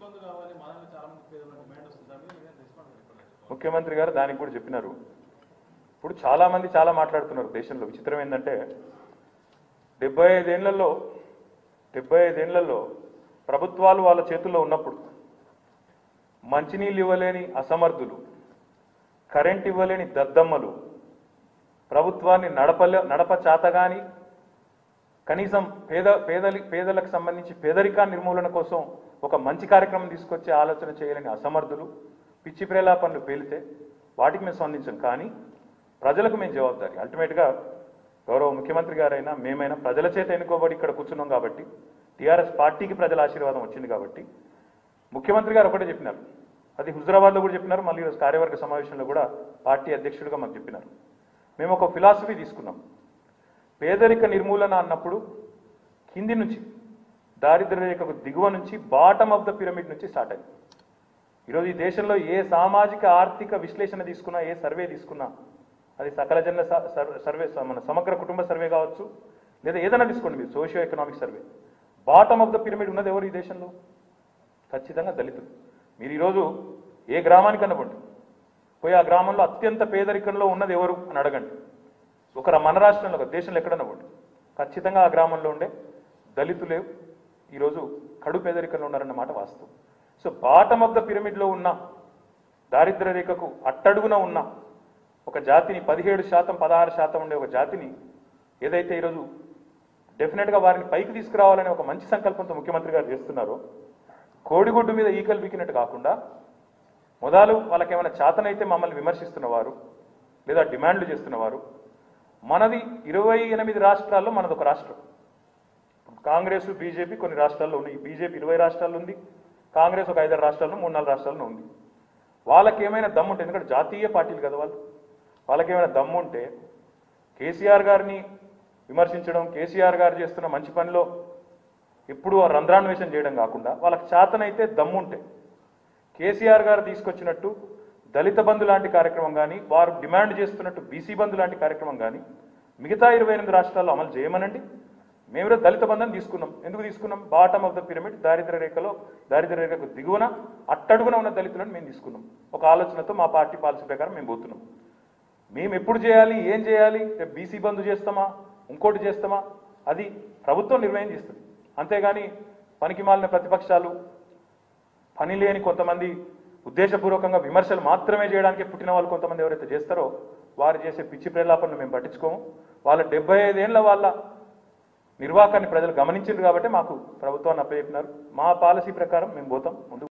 బంధు కావాలి మా దగ్గర చాలా మంది పేదల డిమాండ్ వస్తుంది దాని మీద మీరేం రెస్పాండ్ చెప్పలేదు ముఖ్యమంత్రి గారు దానికి కూడా చెప్పినారు ఇప్పుడు చాలా మంది చాలా మాట్లాడుతున్నారు దేశంలో విచిత్రం ఏంటంటే డెబ్బై ఐదేళ్లలో డెబ్బై ఐదేళ్లలో ప్రభుత్వాలు వాళ్ళ చేతుల్లో ఉన్నప్పుడు మంచినీళ్ళు ఇవ్వలేని అసమర్థులు కరెంట్ ఇవ్వలేని దద్దమ్మలు ప్రభుత్వాన్ని నడపలే నడప చాతగాని కనీసం పేద పేదలి పేదలకు సంబంధించి పేదరికా నిర్మూలన కోసం ఒక మంచి కార్యక్రమం తీసుకొచ్చే ఆలోచన చేయలేని అసమర్థులు పిచ్చి ప్రేలాపనలు పేలితే వాటికి మేము స్పందించాం కానీ ప్రజలకు మేము జవాబుదారి అల్టిమేట్గా గౌరవ ముఖ్యమంత్రి గారైనా మేమైనా ప్రజల చేత ఎన్నుకోబడి ఇక్కడ కూర్చున్నాం కాబట్టి టీఆర్ఎస్ పార్టీకి ప్రజల ఆశీర్వాదం వచ్చింది కాబట్టి ముఖ్యమంత్రి గారు ఒకటే చెప్పినారు అది హుజరాబాద్లో కూడా చెప్పినారు మళ్ళీ ఈరోజు కార్యవర్గ సమావేశంలో కూడా పార్టీ అధ్యక్షుడిగా మాకు చెప్పినారు మేము ఒక ఫిలాసఫీ తీసుకున్నాం పేదరిక నిర్మూలన అన్నప్పుడు కింది నుంచి దారిద్ర్య రేఖకు దిగువ నుంచి బాటమ్ ఆఫ్ ద పిరమిడ్ నుంచి స్టార్ట్ అయింది ఈరోజు ఈ దేశంలో ఏ సామాజిక ఆర్థిక విశ్లేషణ తీసుకున్నా ఏ సర్వే తీసుకున్నా అది సకల జన స- సర్- సర్వే స- మన సమగ్ర కుటుంబ సర్వే కావచ్చు లేదా ఏదైనా తీసుకోండి మీరు socio economic survey bottom of the pyramid ఉన్నది ఎవరు ఈ దేశంలో ఖచ్చితంగా దళితులు మీరు ఈరోజు ఏ గ్రామానికి అనుకోండి పోయి ఆ గ్రామంలో అత్యంత పేదరికంలో ఉన్నది ఎవరు అని అడగండి ఒక మన రాష్ట్రంలో ఒక దేశంలో ఎక్కడన్నా పోండి ఖచ్చితంగా ఆ గ్రామంలో ఉండే దళితులే ఈరోజు కడు పేదరికంలో ఉన్నారన్న మాట వాస్తవం సో బాటమ్ ఆఫ్ ద పిరమిడ్లో ఉన్న దారిద్ర్య రేఖకు అట్టడుగున ఉన్న ఒక జాతిని పదిహేడు శాతం పదహారు శాతం ఉండే ఒక జాతిని ఏదైతే ఈరోజు డెఫినెట్గా వారిని పైకి తీసుకురావాలనే ఒక మంచి సంకల్పంతో ముఖ్యమంత్రి గారు చేస్తున్నారో కోడిగుడ్డు మీద ఈకలు బీకినట్టు కాకుండా మొదలు వాళ్ళకి ఏమైనా చేతనైతే మమ్మల్ని విమర్శిస్తున్నవారు లేదా డిమాండ్లు చేస్తున్నవారు మనది ఇరవై ఎనిమిది రాష్ట్రాల్లో మనది ఒక రాష్ట్రం కాంగ్రెస్ బీజేపీ కొన్ని రాష్ట్రాల్లో ఉన్నాయి బీజేపీ ఇరవై రాష్ట్రాల్లో ఉంది కాంగ్రెస్ ఒక ఐదారు రాష్ట్రాల్లో మూడు నాలుగు రాష్ట్రాల్లో ఉంది వాళ్ళకి ఏమైనా దమ్ముంటే ఎందుకంటే జాతీయ పార్టీలు కదా వాళ్ళు వాళ్ళకి ఏమైనా దమ్ముంటే కేసీఆర్ గారిని విమర్శించడం కేసీఆర్ గారు చేస్తున్న మంచి పనిలో ఎప్పుడు ఆ రంధ్రాన్వేషణ చేయడం కాకుండా వాళ్ళకి చేతనైతే దమ్ముంటే కేసీఆర్ గారు తీసుకొచ్చినట్టు దళిత బంధు లాంటి కార్యక్రమం కానీ వారు డిమాండ్ చేస్తున్నట్టు బీసీ బంధు లాంటి కార్యక్రమం కానీ మిగతా ఇరవై ఎనిమిది రాష్ట్రాల్లో అమలు చేయమనండి మేము దళిత బంధం తీసుకున్నాం ఎందుకు తీసుకున్నాం బాటమ్ ఆఫ్ ద పిరమిడ్ దారిద్ర్య రేఖలో దారిద్ర్య రేఖకు దిగువన అట్టడుగున ఉన్న దళితులను మేము తీసుకున్నాం ఒక ఆలోచనతో మా పార్టీ పాలసీ ప్రకారం మేము పోతున్నాం మేము ఎప్పుడు చేయాలి ఏం చేయాలి రేపు బీసీ బంధు చేస్తామా ఇంకోటి చేస్తామా అది ప్రభుత్వం నిర్ణయం చేస్తుంది అంతేగాని పనికి మాలిన ప్రతిపక్షాలు పని లేని కొంతమంది ఉద్దేశపూర్వకంగా విమర్శలు మాత్రమే చేయడానికి పుట్టిన వాళ్ళు కొంతమంది ఎవరైతే చేస్తారో వారు చేసే పిచ్చి ప్రేలాపనలు మేము పట్టించుకోము వాళ్ళ డెబ్బై ఐదేళ్ల వాళ్ళ నిర్వాకాన్ని ప్రజలు గమనించారు కాబట్టి మాకు ప్రభుత్వాన్ని అప్పచెప్పినారు మా పాలసీ ప్రకారం మేము పోతాం ముందుకు